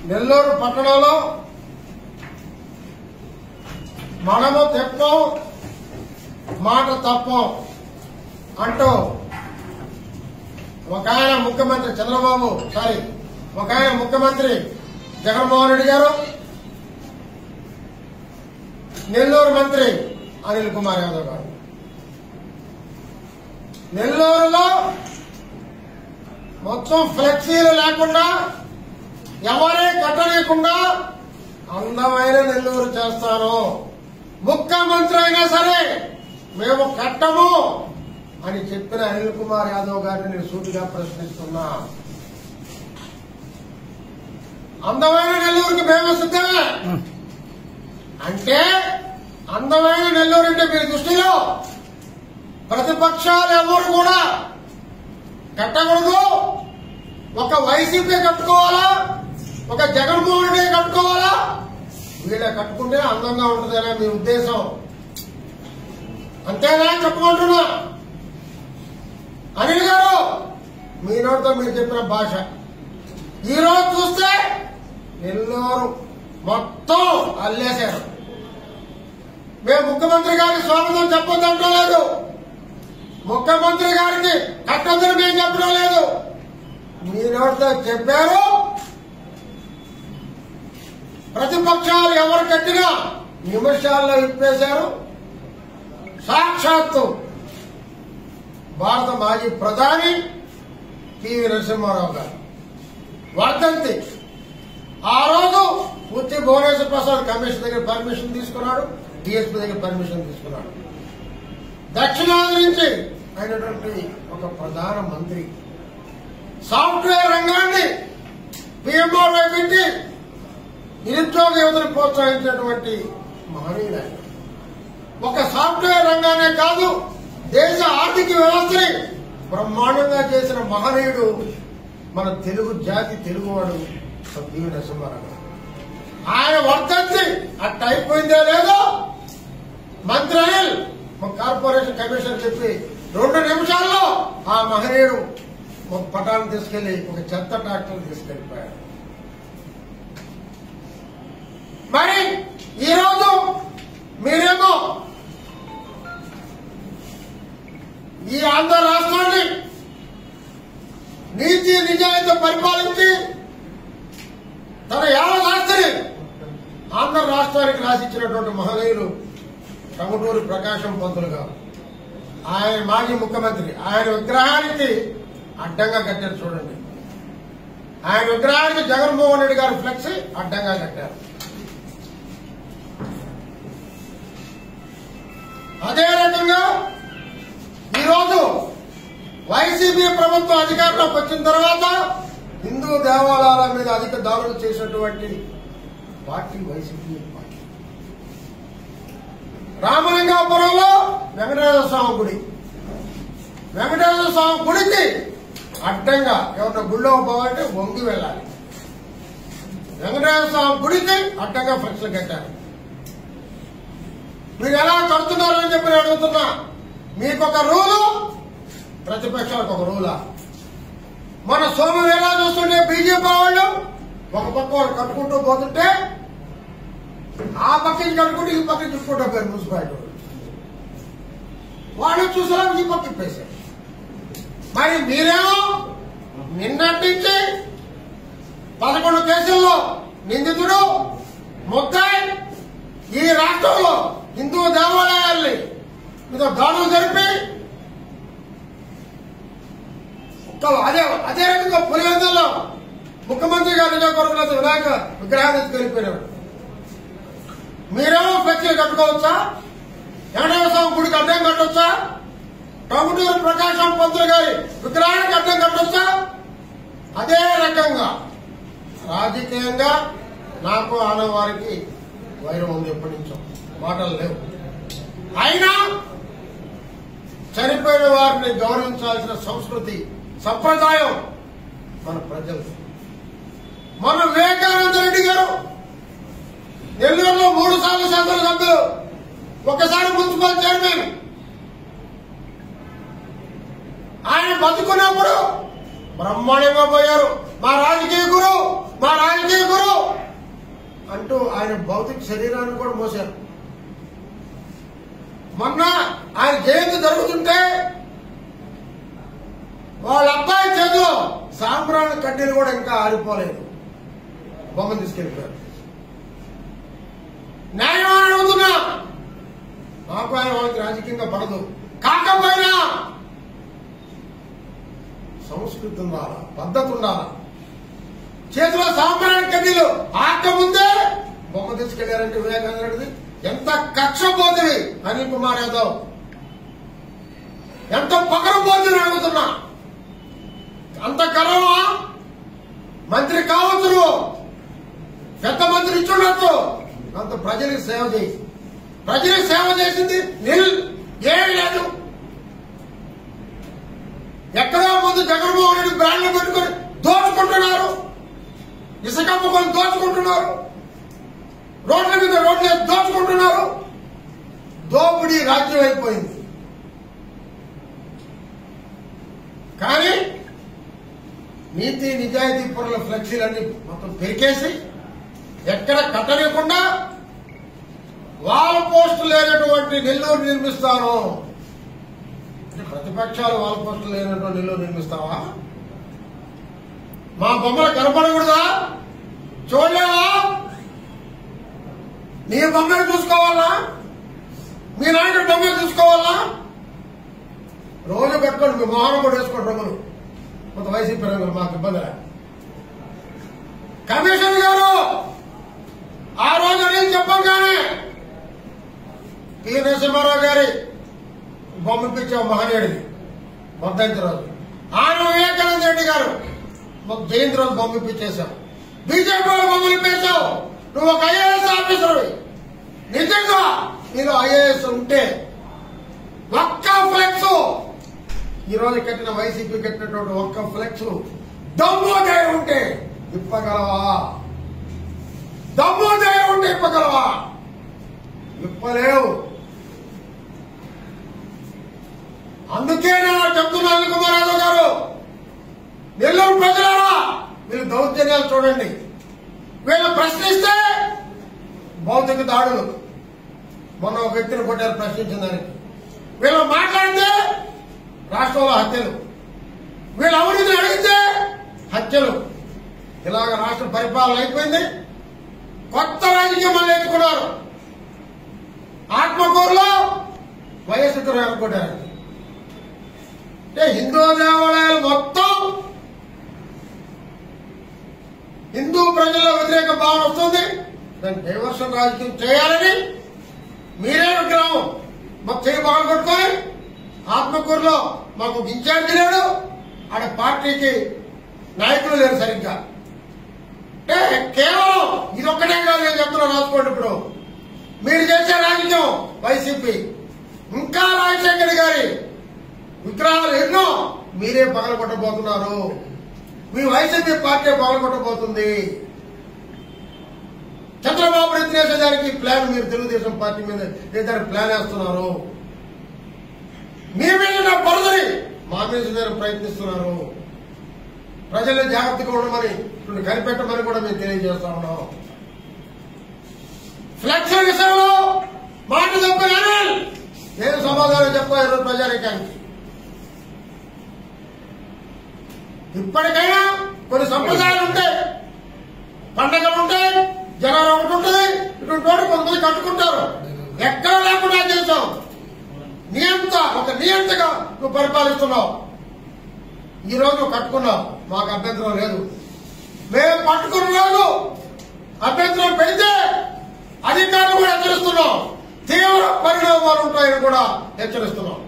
నెల్లూరు పట్టణంలో మనము తెప్పం మాట తప్పం అంటూ ఒక ఆయన ముఖ్యమంత్రి చంద్రబాబు సారీ ఒక ఆయన ముఖ్యమంత్రి జగన్మోహన్ రెడ్డి గారు నెల్లూరు మంత్రి అనిల్ కుమార్ యాదవ్ గారు నెల్లూరులో మొత్తం ఫ్లెక్సీలు లేకుండా ఎవరే కట్టలేకుండా అందమైన నెల్లూరు చేస్తాను ముఖ్యమంత్రి అయినా సరే మేము కట్టము అని చెప్పిన అనిల్ కుమార్ యాదవ్ గారిని నేను సూటిగా ప్రశ్నిస్తున్నా అందమైన నెల్లూరుకి మేము సిద్ధమే అంటే అందమైన నెల్లూరు అంటే మీ దృష్టిలో ప్రతిపక్షాలు ఎవరు కూడా కట్టకూడదు ఒక వైసీపీ కట్టుకోవాలా ఒక జగన్మోహన్ రెడ్డి కట్టుకోవాలా వీళ్ళ కట్టుకుంటే అందంగా ఉంటుందనే మీ ఉద్దేశం అంతేనా చెప్పుకుంటున్నా అనిల్ గారు మీ నోటితో మీరు చెప్పిన భాష ఈ రోజు చూస్తే నెల్లూరు మొత్తం అల్లేశారు మేము ముఖ్యమంత్రి గారికి స్వాగతం చెప్పొద్దంటూ లేదు ముఖ్యమంత్రి గారికి కట్టొద్దని మేము చెప్పడం లేదు మీ నోటితో చెప్పారు ప్రతిపక్షాలు ఎవరు కట్టినా నిమిషాల్లో ఇప్పేశారు సాక్షాత్తు భారత మాజీ ప్రధాని పివి నరసింహారావు గారు వర్ధంతి ఆ రోజు పూర్తి భువనేశ్వర ప్రసాద్ కమిషన్ దగ్గర పర్మిషన్ తీసుకున్నాడు డిఎస్పీ దగ్గర పర్మిషన్ తీసుకున్నాడు దక్షిణాది నుంచి అయినటువంటి ఒక ప్రధాన మంత్రి సాఫ్ట్వేర్ రంగాన్ని పిఎంఓ పెట్టి నిరుద్యోగ యువతను ప్రోత్సహించినటువంటి మహనీయుడు ఆయన. ఒక సాఫ్ట్వేర్ రంగానే కాదు దేశ ఆర్థిక వ్యవస్థని బ్రహ్మాండంగా చేసిన మహనీయుడు మన తెలుగు జాతి తెలుగువాడు పివి నరసింహారావు గారు. ఆయన వర్తంతి అట్ట అయిపోయిందే లేదో మంత్రి అనిల్ మా కార్పొరేషన్ కమిషన్ చెప్పి రెండు నిమిషాల్లో ఆ మహనీయుడు ఒక పటాన్ని తీసుకెళ్లి ఒక చెత్త ట్రాక్టర్ తీసుకెళ్లిపోయాడు మరి ఈరోజు మీరేమో ఈ ఆంధ్ర రాష్ట్రాన్ని నీతి నిజాయితీ పరిపాలించి తన యావదాస్తిని ఆంధ్ర రాష్ట్రానికి రాసిచ్చినటువంటి మహనీయులు టంగుటూరి ప్రకాశం పంతులు గారు ఆయన మాజీ ముఖ్యమంత్రి ఆయన విగ్రహానికి అడ్డంగా కట్టారు చూడండి ఆయన విగ్రహానికి జగన్మోహన్ రెడ్డి గారు ఫ్లెక్సీ అడ్డంగా కట్టారు అదే రకంగా ఈరోజు వైసీపీ ప్రభుత్వం అధికారంలోకి వచ్చిన తర్వాత హిందూ దేవాలయాల మీద అధిక దాడులు చేసినటువంటి పార్టీ వైసీపీ పార్టీ రామలింగాపురంలో వెంకటేశ్వర స్వామి గుడి వెంకటేశ్వర స్వామి గుడికి అడ్డంగా ఎవరిన గుళ్ళో పోవాలంటే వంగి వెళ్ళాలి వెంకటేశ్వర స్వామి గుడికి అడ్డంగా ఫ్లెక్స్లు కట్టారు మీరు ఎలా కడుతున్నారు అని చెప్పి నేను అడుగుతున్నా మీకు ఒక రూలు ప్రతిపక్షాలకు ఒక రూలా మన సోమం ఎలా చూస్తుంటే బీజేపీ వాళ్ళు ఒక పక్క వాళ్ళు కట్టుకుంటూ పోతుంటే ఆ పక్క నుంచి కట్టుకుంటూ ఈ పక్క చూసుకుంటూ పోయారు మున్సిపాలిటీ వాళ్ళు. వాళ్ళు చూసారా ఈ పక్క ఇప్పేశారు మరి మీరేమో నిన్నటి నుంచి పదకొండు కేసుల్లో నిందితుడు ముద్దాయి ఈ రాష్ట్రంలో హిందూ దేవాలయాల్ని మీద దాడులు జరిపి ఒక్కళ్ళు అదే అదే రకంగా పులివెందుల్లో ముఖ్యమంత్రి గారి నియోజకవర్గంలో వినాయక విగ్రహాన్ని ఎత్తుకెళ్ళిపోయినాడు మీరేమో ఫ్లెక్సీలు కట్టుకోవచ్చా వెంకటేశ్వర స్వామి గుడికి అడ్డం కట్టొచ్చా టంగుటూరు ప్రకాశం పంతులు గారి విగ్రహానికి అడ్డం కట్టొచ్చా అదే రకంగా రాజకీయంగా నాకు ఆనవారికి వైరం ఉంది ఎప్పటి నుంచో మాటలు లేవు అయినా చనిపోయిన వారిని గౌరవించాల్సిన సంస్కృతి సంప్రదాయం మన ప్రజలు మన వివేకానంద రెడ్డి గారు నెల్లూరులో మూడు సార్లు శాసన సభ్యులు ఒకసారి మున్సిపల్ చైర్మన్ ఆయన బతుకున్నప్పుడు బ్రహ్మాండంగా పోయారు మా రాజకీయ గురు మా రాజకీయ గురు అంటూ ఆయన భౌతిక శరీరాన్ని కూడా మోశారు మొన్న ఆయన జయంతి జరుగుతుంటే వాళ్ళ అబ్బాయి చేతిలో సాంబ్రాణ కడ్డీలు కూడా ఇంకా ఆరిపోలేదు బొమ్మ తీసుకెళ్ళిపోయారు న్యాయం అని అడుగుతున్నా నాకు ఆయన వాళ్ళకి రాజకీయంగా పడదు కాకపోయినా సంస్కృతి ఉండాలా పద్ధతి ఉండాలా చేతిలో సాంబ్రాణ కడ్డీలు ఆక ముందే బొమ్మ తీసుకెళ్లారంటే వివేకానంద రెడ్డిది ఎంత కక్ష పోతుంది అనిల్ కుమార్ యాదవ్ ఎంత పగరం పోతుంది అడుగుతున్నా అంత గర్వమా మంత్రి కావచ్చు నువ్వు పెద్ద మంత్రి ఇచ్చుండొచ్చు అంత ప్రజలకు సేవ చేయి ప్రజలకు సేవ చేసింది నిల్ ఏం లేదు ఎక్కడో ముందు జగన్మోహన్ రెడ్డి బ్రాండ్లు పెట్టుకొని దోచుకుంటున్నారు ఇసుక అమ్ముకొని దోచుకుంటున్నారు రోడ్ల మీద రోడ్లు దోచుకుంటున్నారు దోపిడీ రాజ్యం అయిపోయింది కానీ నీతి నిజాయితీ పరుల ఫ్లెక్సీలన్నీ మొత్తం పెరికేసి ఎక్కడ కట్టలేకుండా వాల్ పోస్టు లేనటువంటి నెల్లూరు నిర్మిస్తాను అంటే ప్రతిపక్షాలు వాల్ పోస్టు లేనటువంటి నెల్లూరు నిర్మిస్తావా మా బొమ్మలు కనపడకూడదా చూడలేవా నీ బొమ్మలు చూసుకోవాలా మీ నాయకుడు బొమ్మలు చూసుకోవాలా రోజు కట్టుకోండి మీ మోహనం కూడా వేసుకోండి రంగులు కొంత వైసీపీ రంగులు మాకు ఇబ్బంది లేదు కమిషన్ గారు ఆ రోజు నేను చెప్పగానే పి నరసింహారావు గారి బొమ్మ ఇప్పించాం మహనీయుడికి మొత్తం రోజు ఆయన వివేకానంద రెడ్డి గారు మాకు జయంతి రోజు బొమ్మ ఇప్పించేశాం బీజేపీ వాళ్ళు బొమ్మలు ఇప్పించావు నువ్వు ఒక ఐఏఎస్ ఆఫీసర్ నిజంగా నీలో ఐఏఎస్ ఉంటే ఒక్క ఫ్లెక్స్ ఈ రోజు కట్టిన వైసీపీ కట్టినటువంటి ఒక్క ఫ్లెక్స్ దమ్ముదయ ఉంటే ఇప్పగలవా దమ్ముదయ ఉంటే ఇప్పగలవా ఇప్పలేవు అందుకే నేను చెప్తున్నాను కుమార్ యాదవ్ గారు నెల్లూరు ప్రజలారా మీరు దౌర్జన్యాలు చూడండి వీళ్ళు ప్రశ్నిస్తే భౌతిక దాడులు మొన్న ఒక వ్యక్తిని కొట్టారు ప్రశ్నించిన దానికి వీళ్ళు మాట్లాడితే రాష్ట్రంలో హత్యలు వీళ్ళు అవినీతిని అడిగితే హత్యలు ఇలాగ రాష్ట్ర పరిపాలన అయిపోయింది కొత్త రాజకీయం మళ్ళీ ఎత్తుకున్నారు ఆత్మకూరులో వైఎస్ అనుకుంటారు అంటే హిందూ దేవాలయాలు మొత్తం హిందూ ప్రజల్లో వ్యతిరేక భావన వస్తుంది దాన్ని డైవర్షన్ రాజకీయం చేయాలని మీరే విగ్రహం మాకు చేయి బాగా కొట్టుకొని ఆత్మకూరులో మాకు ఒక ఇన్ఛార్జి లేడు ఆడ పార్టీకి నాయకులు లేరు సరిగ్గా అంటే కేవలం ఇదొక్కటే కాదు నేను చెప్తున్నా రాసుకోండి ఇప్పుడు మీరు చేసే రాజకీయం వైసీపీ ఇంకా రాజశేఖర్ గారి విగ్రహాలు ఎన్నో మీరే పగలగొట్టబోతున్నారు మీ వైసీపీ పార్టీ పగలగొట్టబోతుంది చంద్రబాబు ఎత్తినేసేదానికి ప్లాన్ మీరు తెలుగుదేశం పార్టీ మీద ఏదైనా ప్లాన్ వేస్తున్నారు మీ మీద నా బురదని మా మీద మీరు ప్రయత్నిస్తున్నారు ప్రజల్ని జాగ్రత్తగా ఉండమని ఇప్పుడు కనిపెట్టమని కూడా మేము తెలియజేస్తా ఉన్నాం ఫ్లెక్స్ విషయంలో మాట తప్పని అనిల్ నేను సమాధానం చెప్పా ఈరోజు ప్రజానికానికి ఇప్పటికైనా కొన్ని సంప్రదాయాలు ఉంటాయి పండగలు ఉంటాయి జనాలు ఒకటి ఉంటుంది ఇటువంటి చోట కొంతమంది కట్టుకుంటారు ఎక్కడ లేకుండా చేశాం నియంత ఒక నియంతగా నువ్వు పరిపాలిస్తున్నావు ఈ రోజు నువ్వు కట్టుకున్నావు మాకు అభ్యంతరం లేదు మేము పట్టుకున్న రోజు అభ్యంతరం పెడితే అధికారులు కూడా హెచ్చరిస్తున్నాం తీవ్ర పరిణామాలు ఉంటాయని కూడా హెచ్చరిస్తున్నాం